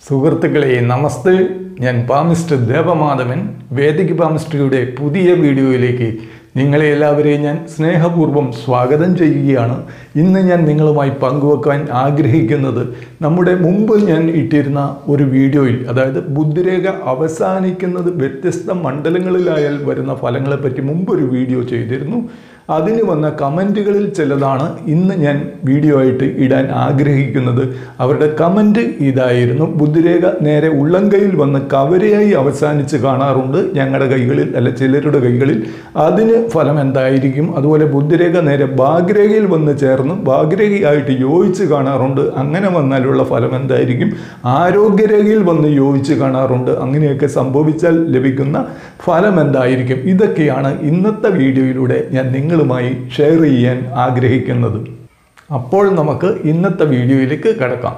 സുഹൃത്തുക്കളെ നമസ്തേ ഞാൻ പാമിസ്റ്റർ ദേവമാധവൻ വേദിക് പാമിസ്റ്ററിയുടെ പുതിയ വീഡിയോയിലേക്ക് നിങ്ങളെ എല്ലാവരെയും ഞാൻ സ്നേഹപൂർവ്വം സ്വാഗതം ചെയ്യുകയാണ് ഇന്ന് ഞാൻ നിങ്ങളുമായി പങ്കുവെക്കാൻ ആഗ്രഹിക്കുന്നത് നമ്മുടെ മുമ്പ് ഞാൻ ഇട്ടിരുന്ന ഒരു വീഡിയോയിൽ അതായത് ബുദ്ധിരേഖ അവസാനിക്കുന്നത് വ്യത്യസ്ത മണ്ഡലങ്ങളിലായാൽ വരുന്ന ഫലങ്ങളെപ്പറ്റി മുമ്പൊരു വീഡിയോ ചെയ്തിരുന്നു അതിന് വന്ന കമൻറ്റുകളിൽ ചിലതാണ് ഇന്ന് ഞാൻ വീഡിയോ ആയിട്ട് ഇടാൻ ആഗ്രഹിക്കുന്നത് അവരുടെ കമൻറ്റ് ഇതായിരുന്നു ബുദ്ധിരേഖ നേരെ ഉള്ളംകൈയിൽ വന്ന് കവരയായി അവസാനിച്ച് കാണാറുണ്ട് ഞങ്ങളുടെ കൈകളിൽ അല്ല ചിലരുടെ കൈകളിൽ അതിന് ഫലം എന്തായിരിക്കും അതുപോലെ ബുദ്ധിരേഖ നേരെ ഭാഗ്യരേഖയിൽ വന്ന് ചേർന്ന് ഭാഗ്യരേഖയായിട്ട് യോജിച്ച് കാണാറുണ്ട് അങ്ങനെ വന്നാലുള്ള ഫലം എന്തായിരിക്കും ആരോഗ്യരേഖയിൽ വന്ന് യോജിച്ച് കാണാറുണ്ട് അങ്ങനെയൊക്കെ സംഭവിച്ചാൽ ലഭിക്കുന്ന ഫലം എന്തായിരിക്കും ഇതൊക്കെയാണ് ഇന്നത്തെ വീഡിയോയിലൂടെ ഞാൻ നിങ്ങളുമായി ഷെയർ ചെയ്യാൻ ആഗ്രഹിക്കുന്നത് അപ്പോൾ നമുക്ക് ഇന്നത്തെ വീഡിയോയിലേക്ക് കിടക്കാം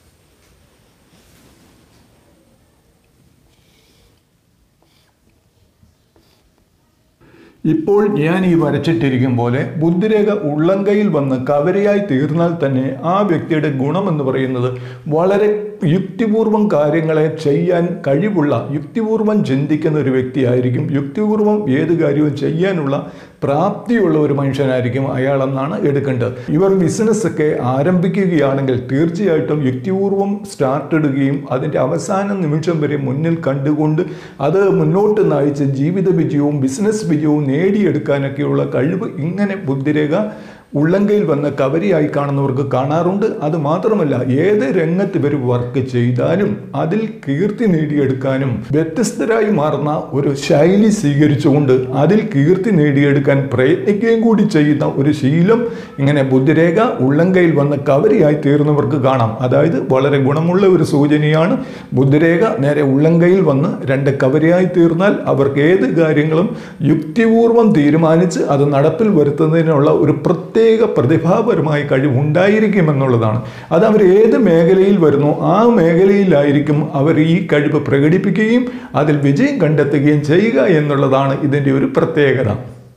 ഇപ്പോൾ ഞാൻ ഈ വരച്ചിട്ടിരിക്കും പോലെ ബുദ്ധിരേഖ ഉള്ളംകൈയിൽ വന്ന് കവരയായി തീർന്നാൽ തന്നെ ആ വ്യക്തിയുടെ ഗുണമെന്ന് പറയുന്നത് വളരെ യുക്തിപൂർവം കാര്യങ്ങളെ ചെയ്യാൻ കഴിവുള്ള യുക്തിപൂർവം ചിന്തിക്കുന്ന ഒരു വ്യക്തിയായിരിക്കും യുക്തിപൂർവം ഏത് കാര്യവും ചെയ്യാനുള്ള പ്രാപ്തിയുള്ള ഒരു മനുഷ്യനായിരിക്കും അയാളെന്നാണ് എടുക്കേണ്ടത് ഇവർ ബിസിനസ്സൊക്കെ ആരംഭിക്കുകയാണെങ്കിൽ തീർച്ചയായിട്ടും യുക്തിപൂർവം സ്റ്റാർട്ട് ഇടുകയും അതിൻ്റെ അവസാന നിമിഷം വരെ മുന്നിൽ കണ്ടുകൊണ്ട് അത് മുന്നോട്ട് നയിച്ച് ജീവിത വിജയവും ബിസിനസ് വിജയവും നേടിയെടുക്കാനൊക്കെയുള്ള കഴിവ് ഇങ്ങനെ ബുദ്ധിരേഖ ഉള്ളങ്കയിൽ വന്ന് കവരിയായി കാണുന്നവർക്ക് കാണാറുണ്ട് അത് മാത്രമല്ല ഏത് രംഗത്ത് ഇവർ വർക്ക് ചെയ്താലും അതിൽ കീർത്തി നേടിയെടുക്കാനും വ്യത്യസ്തരായി മാറുന്ന ഒരു ശൈലി സ്വീകരിച്ചുകൊണ്ട് അതിൽ കീർത്തി നേടിയെടുക്കാൻ പ്രയത്നിക്കുകയും കൂടി ചെയ്യുന്ന ഒരു ശീലം ഇങ്ങനെ ബുദ്ധിരേഖ ഉള്ളങ്കയിൽ വന്ന് കവരിയായി തീർന്നവർക്ക് കാണാം അതായത് വളരെ ഗുണമുള്ള ഒരു സൂചനയാണ് ബുദ്ധിരേഖ നേരെ ഉള്ളങ്കയിൽ വന്ന് രണ്ട് കവരിയായി തീർന്നാൽ അവർക്ക് ഏത് കാര്യങ്ങളും യുക്തിപൂർവം തീരുമാനിച്ച് അത് നടപ്പിൽ വരുത്തുന്നതിനുള്ള ഒരു പ്രത്യേക പ്രതിഭാപരമായ കഴിവുണ്ടായിരിക്കുമെന്നുള്ളതാണ് അത് അവർ ഏത് മേഖലയിൽ വരുന്നോ ആ മേഖലയിലായിരിക്കും അവർ ഈ കഴിവ് പ്രകടിപ്പിക്കുകയും അതിൽ വിജയം കണ്ടെത്തുകയും ചെയ്യുക എന്നുള്ളതാണ് ഇതിൻ്റെ ഒരു പ്രത്യേകത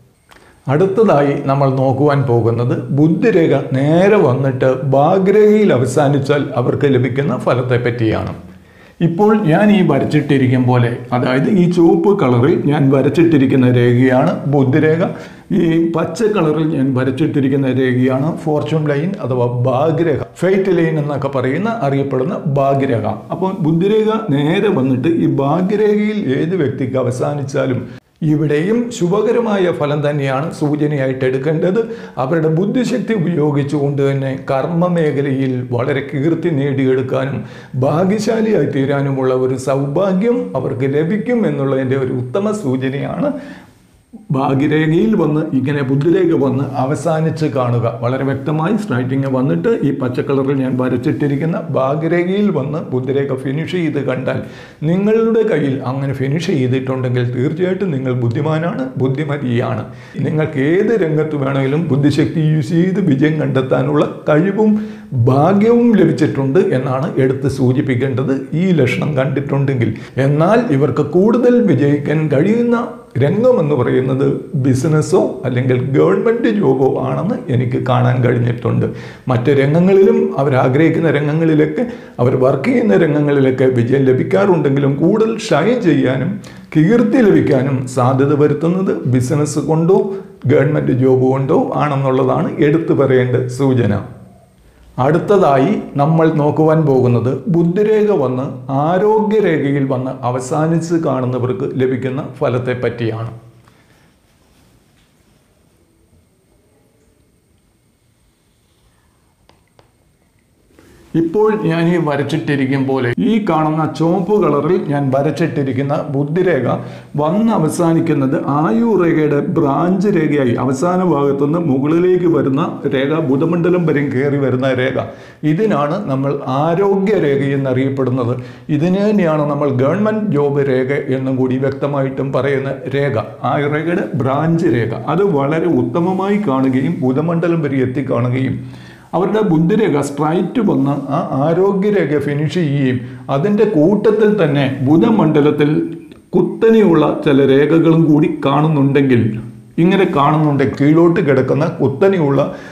അടുത്തതായി നമ്മൾ നോക്കുവാൻ പോകുന്നത് ബുദ്ധിരേഖ നേരെ വന്നിട്ട് ഭാഗ്രേഖയിൽ അവസാനിച്ചാൽ അവർക്ക് ലഭിക്കുന്ന ഫലത്തെ പറ്റിയാണ് ഇപ്പോൾ ഞാൻ ഈ വരച്ചിട്ടിരിക്കും പോലെ അതായത് ഈ ചുവപ്പ് കളറിൽ ഞാൻ വരച്ചിട്ടിരിക്കുന്ന രേഖയാണ് ബുദ്ധിരേഖ ഈ പച്ച കളറിൽ ഞാൻ വരച്ചിട്ടിരിക്കുന്ന രേഖയാണ് ഫോർച്യൂൺ ലൈൻ അഥവാ ഭാഗ്യരേഖ ഫെയ്റ്റ് ലൈൻ എന്നൊക്കെ പറയുന്ന അറിയപ്പെടുന്ന ഭാഗ്യരേഖ അപ്പോൾ ബുദ്ധിരേഖ നേരെ വന്നിട്ട് ഈ ഭാഗ്യരേഖയിൽ ഏത് വ്യക്തിക്ക് അവസാനിച്ചാലും ഇവിടെയും ശുഭകരമായ ഫലം തന്നെയാണ് സൂചനയായിട്ട് എടുക്കേണ്ടത് അവരുടെ ബുദ്ധിശക്തി ഉപയോഗിച്ചുകൊണ്ട് തന്നെ കർമ്മ മേഖലയിൽ വളരെ കീർത്തി നേടിയെടുക്കാനും ഭാഗ്യശാലിയായി തീരാനുമുള്ള ഒരു സൗഭാഗ്യം അവർക്ക് ലഭിക്കും എന്നുള്ളതിൻ്റെ ഒരു ഉത്തമ സൂചനയാണ് ഭാഗ്യരേഖയിൽ വന്ന് ഇങ്ങനെ ബുദ്ധിരേഖ വന്ന് അവസാനിച്ച് കാണുക വളരെ വ്യക്തമായി സ്ട്രൈറ്റിങ് വന്നിട്ട് ഈ പച്ചക്കളറിൽ ഞാൻ വരച്ചിട്ടിരിക്കുന്ന ഭാഗ്യരേഖയിൽ വന്ന് ബുദ്ധിരേഖ ഫിനിഷ് ചെയ്ത് കണ്ടാൽ നിങ്ങളുടെ കയ്യിൽ അങ്ങനെ ഫിനിഷ് ചെയ്തിട്ടുണ്ടെങ്കിൽ തീർച്ചയായിട്ടും നിങ്ങൾ ബുദ്ധിമാനാണ് ബുദ്ധിമതിയാണ് നിങ്ങൾക്ക് ഏത് രംഗത്ത് വേണമെങ്കിലും ബുദ്ധിശക്തി യൂസ് ചെയ്ത് വിജയം കണ്ടെത്താനുള്ള കഴിവും ഭാഗ്യവും ലഭിച്ചിട്ടുണ്ട് എന്നാണ് എടുത്ത് സൂചിപ്പിക്കേണ്ടത് ഈ ലക്ഷണം കണ്ടിട്ടുണ്ടെങ്കിൽ എന്നാൽ ഇവർക്ക് കൂടുതൽ വിജയിക്കാൻ കഴിയുന്ന രംഗം എന്ന് പറയുന്നത് ബിസിനസ്സോ അല്ലെങ്കിൽ ഗവൺമെൻറ് ജോബോ ആണെന്ന് എനിക്ക് കാണാൻ കഴിഞ്ഞിട്ടുണ്ട് മറ്റ് രംഗങ്ങളിലും അവർ ആഗ്രഹിക്കുന്ന രംഗങ്ങളിലൊക്കെ അവർ വർക്ക് ചെയ്യുന്ന രംഗങ്ങളിലൊക്കെ വിജയം ലഭിക്കാറുണ്ടെങ്കിലും കൂടുതൽ ഷൈൻ ചെയ്യാനും കീർത്തി ലഭിക്കാനും സാധ്യത വരുത്തുന്നത് ബിസിനസ് കൊണ്ടോ ഗവൺമെൻറ് ജോബ് കൊണ്ടോ ആണെന്നുള്ളതാണ് എടുത്തു പറയേണ്ട സൂചന അടുത്തതായി നമ്മൾ നോക്കുവാൻ പോകുന്നത് ബുദ്ധിരേഖ വന്ന് ആരോഗ്യരേഖയിൽ വന്ന് അവസാനിച്ച് കാണുന്നവർക്ക് ലഭിക്കുന്ന ഫലത്തെ പറ്റിയാണ് ഇപ്പോൾ ഞാൻ ഈ വരച്ചിട്ടിരിക്കും പോലെ ഈ കാണുന്ന ചുവപ്പ് കളറിൽ ഞാൻ വരച്ചിട്ടിരിക്കുന്ന ബുദ്ധിരേഖ വന്ന് അവസാനിക്കുന്നത് ആയു രേഖയുടെ ബ്രാഞ്ച് രേഖയായി അവസാന ഭാഗത്തുനിന്ന് മുകളിലേക്ക് വരുന്ന രേഖ ബുധമണ്ഡലം വരെയും കയറി വരുന്ന രേഖ ഇതിനാണ് നമ്മൾ ആരോഗ്യ രേഖ എന്നറിയപ്പെടുന്നത് ഇതിന് തന്നെയാണ് നമ്മൾ ഗവൺമെൻറ് ജോബ് രേഖ എന്നും കൂടി വ്യക്തമായിട്ടും പറയുന്ന രേഖ ആ രേഖയുടെ ബ്രാഞ്ച് രേഖ അത് വളരെ ഉത്തമമായി കാണുകയും ബുധമണ്ഡലം വരെ എത്തിക്കാണുകയും അവരുടെ ബുദ്ധിരേഖ സ്ട്രൈറ്റ് വന്ന് ആ ആരോഗ്യരേഖ ഫിനിഷ് ചെയ്യുകയും അതിൻ്റെ കൂട്ടത്തിൽ തന്നെ ബുധമണ്ഡലത്തിൽ കുത്തനെയുള്ള ചില രേഖകളും കൂടി കാണുന്നുണ്ടെങ്കിൽ ഇങ്ങനെ കാണുന്നുണ്ട് കീഴോട്ട് കിടക്കുന്ന കുത്തനെയുള്ള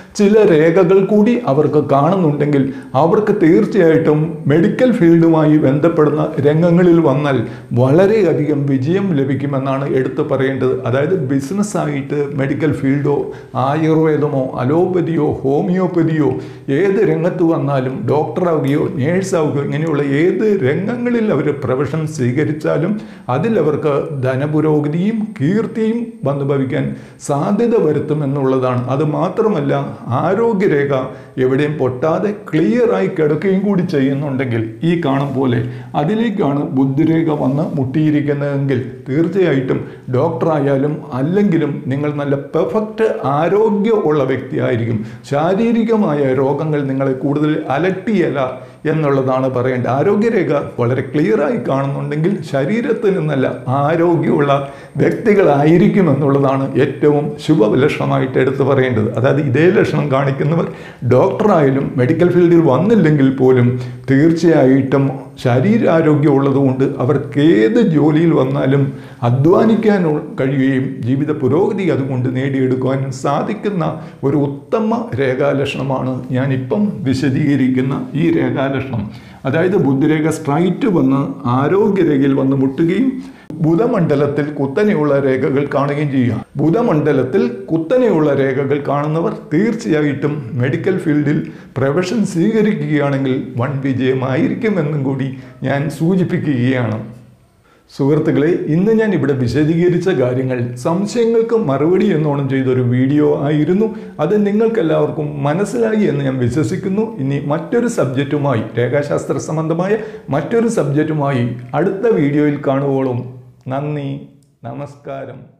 ചില രേഖകൾ കൂടി അവർക്ക് കാണുന്നുണ്ടെങ്കിൽ അവർക്ക് തീർച്ചയായിട്ടും മെഡിക്കൽ ഫീൽഡുമായി ബന്ധപ്പെടുന്ന രംഗങ്ങളിൽ വന്നാൽ വളരെയധികം വിജയം ലഭിക്കുമെന്നാണ് എടുത്തു പറയേണ്ടത് അതായത് ബിസിനസ്സായിട്ട് മെഡിക്കൽ ഫീൽഡോ ആയുർവേദമോ അലോപ്പതിയോ ഹോമിയോപ്പതിയോ ഏത് രംഗത്ത് വന്നാലും ഡോക്ടറാവുകയോ നേഴ്സാവുകയോ ഇങ്ങനെയുള്ള ഏത് രംഗങ്ങളിൽ അവർ പ്രൊഫഷൻ സ്വീകരിച്ചാലും അതിൽ അവർക്ക് ധനപുരോഗതിയും കീർത്തിയും വന്നു ഭവിക്കാൻ സാധ്യത വരുത്തുമെന്നുള്ളതാണ് അത് മാത്രമല്ല ആരോഗ്യരേഖ എവിടെയും പൊട്ടാതെ ക്ലിയറായി കിടക്കുകയും കൂടി ചെയ്യുന്നുണ്ടെങ്കിൽ ഈ കാണും പോലെ അതിലേക്കാണ് ബുദ്ധിരേഖ വന്ന് മുട്ടിയിരിക്കുന്നതെങ്കിൽ തീർച്ചയായിട്ടും ഡോക്ടറായാലും അല്ലെങ്കിലും നിങ്ങൾ നല്ല പെർഫെക്റ്റ് ആരോഗ്യമുള്ള വ്യക്തിയായിരിക്കും ശാരീരികമായ രോഗങ്ങൾ നിങ്ങളെ കൂടുതൽ അലട്ടിയല്ല എന്നുള്ളതാണ് പറയേണ്ടത് ആരോഗ്യരേഖ വളരെ ക്ലിയറായി കാണുന്നുണ്ടെങ്കിൽ ശരീരത്തിൽ നിന്നല്ല ആരോഗ്യമുള്ള വ്യക്തികളായിരിക്കും എന്നുള്ളതാണ് ഏറ്റവും ശുഭലക്ഷണമായിട്ട് എടുത്തു പറയേണ്ടത് അതായത് ഇതേ ലക്ഷണം കാണിക്കുന്നവർ ഡോക്ടറായാലും മെഡിക്കൽ ഫീൽഡിൽ വന്നില്ലെങ്കിൽ പോലും തീർച്ചയായിട്ടും ശരീരാരോഗ്യം ഉള്ളതുകൊണ്ട് അവർക്ക് ഏത് ജോലിയിൽ വന്നാലും അധ്വാനിക്കാൻ കഴിയുകയും ജീവിത പുരോഗതി അതുകൊണ്ട് നേടിയെടുക്കുവാനും സാധിക്കുന്ന ഒരു ഉത്തമ രേഖാലക്ഷണമാണ് ഞാനിപ്പം വിശദീകരിക്കുന്ന ഈ രേഖാലക്ഷണം അതായത് ബുദ്ധിരേഖ സ്ട്രൈറ്റ് വന്ന് ആരോഗ്യരേഖയിൽ വന്ന് മുട്ടുകയും ബുധമണ്ഡലത്തിൽ കുത്തനെയുള്ള രേഖകൾ കാണുകയും ചെയ്യുക ബുധമണ്ഡലത്തിൽ കുത്തനെയുള്ള രേഖകൾ കാണുന്നവർ തീർച്ചയായിട്ടും മെഡിക്കൽ ഫീൽഡിൽ പ്രൊഫഷൻ സ്വീകരിക്കുകയാണെങ്കിൽ വൺ വിജയമായിരിക്കുമെന്നും കൂടി ഞാൻ സൂചിപ്പിക്കുകയാണ് സുഹൃത്തുക്കളെ ഇന്ന് ഞാൻ ഇവിടെ വിശദീകരിച്ച കാര്യങ്ങൾ സംശയങ്ങൾക്ക് മറുപടി എന്നോണം ചെയ്തൊരു വീഡിയോ ആയിരുന്നു അത് നിങ്ങൾക്കെല്ലാവർക്കും മനസ്സിലായി എന്ന് ഞാൻ വിശ്വസിക്കുന്നു ഇനി മറ്റൊരു സബ്ജക്റ്റുമായി രേഖാശാസ്ത്ര സംബന്ധമായ മറ്റൊരു സബ്ജക്റ്റുമായി അടുത്ത വീഡിയോയിൽ കാണുവോളും നന്ദി നമസ്കാരം